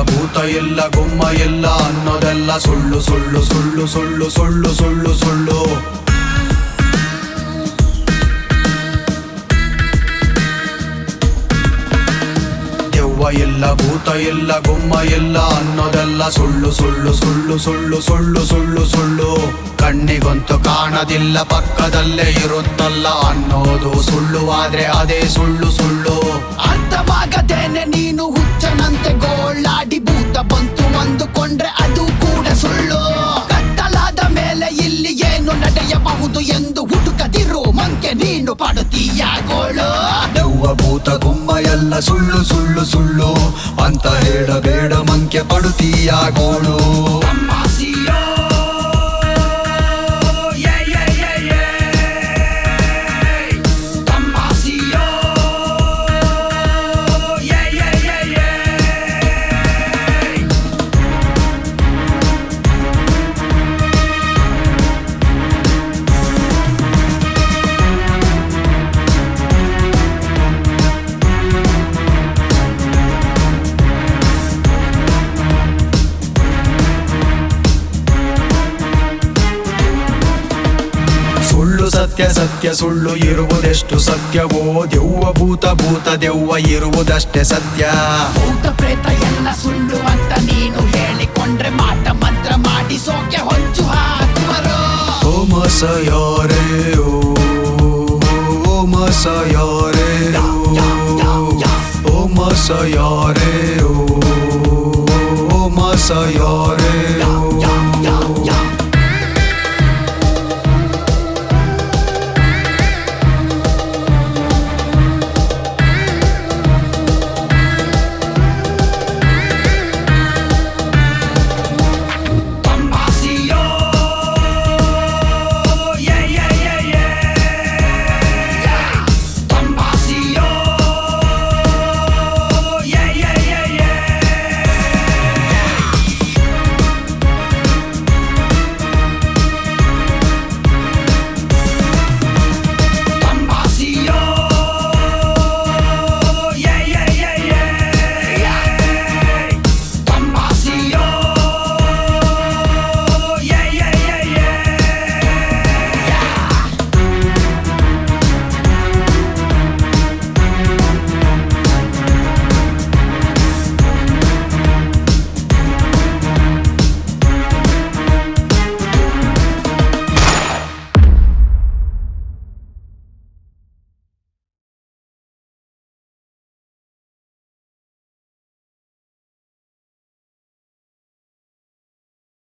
ಭೂತ ಇಲ್ಲ ಗುಮ್ಮ ಇಲ್ಲ ಅನ್ನೋದೆಲ್ಲ ಸುಳ್ಳು ಸುಳ್ಳು ಸುಳ್ಳು ಸುಳ್ಳು ಸುಳ್ಳು ಸುಳ್ಳು ಸುಳ್ಳು ದೆವ್ವ ಇಲ್ಲ ಭೂತ ಇಲ್ಲ ಗುಮ್ಮ ಇಲ್ಲ ಅನ್ನೋದೆಲ್ಲ ಸುಳ್ಳು ಸುಳ್ಳು ಸುಳ್ಳು ಸುಳ್ಳು ಸುಳ್ಳು ಸುಳ್ಳು ಸುಳ್ಳು ಕಣ್ಣಿಗಂತೂ ಕಾಣದಿಲ್ಲ ಪಕ್ಕದಲ್ಲೇ ಇರುತ್ತಲ್ಲ ಅನ್ನೋದು ಸುಳ್ಳು ಆದ್ರೆ ಅದೇ ಸುಳ್ಳು ಸುಳ್ಳು ಅರ್ಥವಾಗದೇನೆ ನೀನು ಹುಚ್ಚನಂತೆ ಗೋಳಾಡಿ ಭೂತ ಬಂತು ಅಂದುಕೊಂಡ್ರೆ ಅದು ಕೂಡ ಸುಳ್ಳು ಕತ್ತಲಾದ ಮೇಲೆ ಇಲ್ಲಿ ಏನು ನಡೆಯಬಹುದು ಎಂದು ಹುಡುಕದಿರು ಮಂಕೆ ನೀನು ಪಡುತ್ತೀಯ ಗೋಳು ದೆವ್ವ ಭೂತ ಗುಮ್ಮ ಎಲ್ಲ ಸುಳ್ಳು ಸುಳ್ಳು ಸುಳ್ಳು ಅಂತ ಹೇಳಬೇಡ ಮಂಕೆ ಪಡುತ್ತೀಯ ಗೋಳು ತಮ್ಮಾಸಿಯೋ, ಯೇ, ಯೇ, ಯೇ, ಯೇ. ತಮ್ಮಾಸಿಯೋ, ಯೇ, ಯೇ, ಯೇ, ಯೇ. ಸುಳ್ಳು ಸತ್ಯ ಸತ್ಯ ಸುಳ್ಳು ಇರುವುದೆಷ್ಟು ಸತ್ಯವೋ ದೆವ್ವ ಭೂತ ಭೂತ ದೆವ್ವ ಇರುವುದಷ್ಟೇ ಸತ್ಯ ಭೂತ ಪ್ರೇತ ಎಲ್ಲ ಸುಳ್ಳು ಅಂತ ನೀನು ಹೇಳಿಕೊಂಡ್ರೆ ಮಾಟ ಮಂತ್ರ ಮಾಡಿಸೋಕೆ ಹೊಂಚು ಹಾಕುವರು ಓ ಮಸಯಾರೆ ಓ ಓ ಮಸಯಾರೆ ಓ ಮಸಯಾರೆ ಓ ಮಸಯಾರೆ